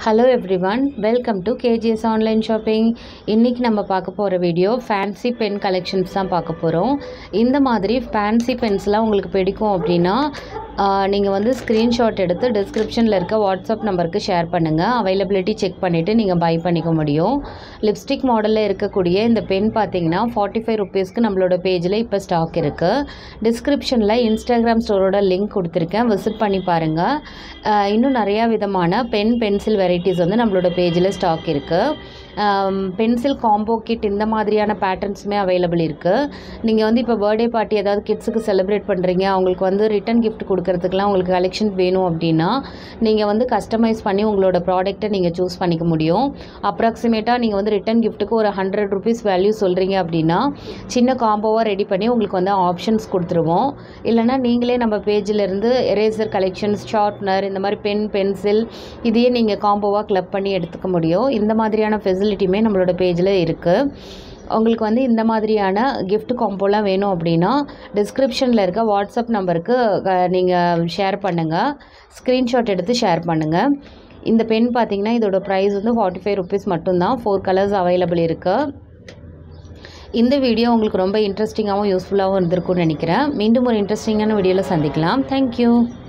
hello everyone welcome to KGS online shopping இன்றைக்கி நம்ம பார்க்க போகிற வீடியோ ஃபேன்சி பென் கலெக்ஷன்ஸ் தான் பார்க்க போகிறோம் இந்த மாதிரி ஃபேன்சி பென்ஸ்லாம் உங்களுக்கு பிடிக்கும் அப்படின்னா நீங்கள் வந்து ஸ்க்ரீன்ஷாட் எடுத்து டிஸ்கிரிப்ஷனில் இருக்க வாட்ஸ்அப் நம்பருக்கு ஷேர் பண்ணுங்கள் அவைலபிலிட்டி செக் பண்ணிவிட்டு நீங்கள் பை பண்ணிக்க முடியும் லிப்ஸ்டிக் மாடலில் இருக்கக்கூடிய இந்த பென் பார்த்தீங்கன்னா ஃபார்ட்டி ஃபைவ் ருபீஸ்க்கு நம்மளோட பேஜில் இப்போ ஸ்டாக் இருக்குது டிஸ்கிரிப்ஷனில் இன்ஸ்டாகிராம் ஸ்டோரோட லிங்க் கொடுத்துருக்கேன் விசிட் பண்ணி பாருங்கள் அஹ் இன்னும் நிறையா விதமான பென் பென்சில் வெரைட்டிஸ் வந்து நம்மளோட பேஜில் ஸ்டாக் இருக்குது பென்சில் காம்போ கிட் இந்த மாதிரியான பேட்டர்ன்ஸுமே அவைலபிள் இருக்குது நீங்கள் வந்து இப்போ பர்த்டே பார்ட்டி ஏதாவது கிட்ஸுக்கு செலிப்ரேட் பண்ணுறீங்க அவங்களுக்கு வந்து ரிட்டன் கிஃப்ட் கொடுக்கறதுக்குலாம் உங்களுக்கு கலெக்ஷன் வேணும் அப்படின்னா நீங்கள் வந்து கஸ்டமைஸ் பண்ணி உங்களோட ப்ராடக்ட்டை நீங்கள் சூஸ் பண்ணிக்க முடியும் அப்ராக்சிமேட்டாக நீங்கள் வந்து ரிட்டன் கிஃப்ட்டுக்கு ஒரு ஹண்ட்ரட் ருபீஸ் வேல்யூ சொல்கிறீங்க அப்படின்னா சின்ன காம்போவாக ரெடி பண்ணி உங்களுக்கு வந்து ஆப்ஷன்ஸ் கொடுத்துருவோம் இல்லைனா நீங்களே நம்ம பேஜிலேருந்து எரேசர் கலெக்ஷன்ஸ் ஷார்ப்னர் இந்த மாதிரி பென் பென்சில் இதையே நீங்கள் காம்போவாக கிளப் பண்ணி எடுத்துக்க முடியும் இந்த மாதிரியான ஃபெசிலிட்டியுமே நம்மளோட பேஜில் இருக்குது உங்களுக்கு வந்து இந்த மாதிரியான gift காம்போலாம் வேணும் அப்படின்னா டிஸ்கிரிப்ஷனில் இருக்க வாட்ஸ்அப் நம்பருக்கு நீங்கள் ஷேர் பண்ணுங்கள் ஸ்க்ரீன்ஷாட் எடுத்து ஷேர் பண்ணுங்கள் இந்த பென் பார்த்தீங்கன்னா இதோட ப்ரைஸ் வந்து ஃபார்ட்டி ஃபைவ் ருபீஸ் மட்டும்தான் ஃபோர் கலர்ஸ் அவைலபிள் இருக்குது இந்த வீடியோ உங்களுக்கு ரொம்ப இன்ட்ரெஸ்டிங்காகவும் யூஸ்ஃபுல்லாகவும் இருந்திருக்கும்னு நினைக்கிறேன் மீண்டும் ஒரு இன்ட்ரெஸ்டிங்கான வீடியோவில் சந்திக்கலாம் தேங்க்யூ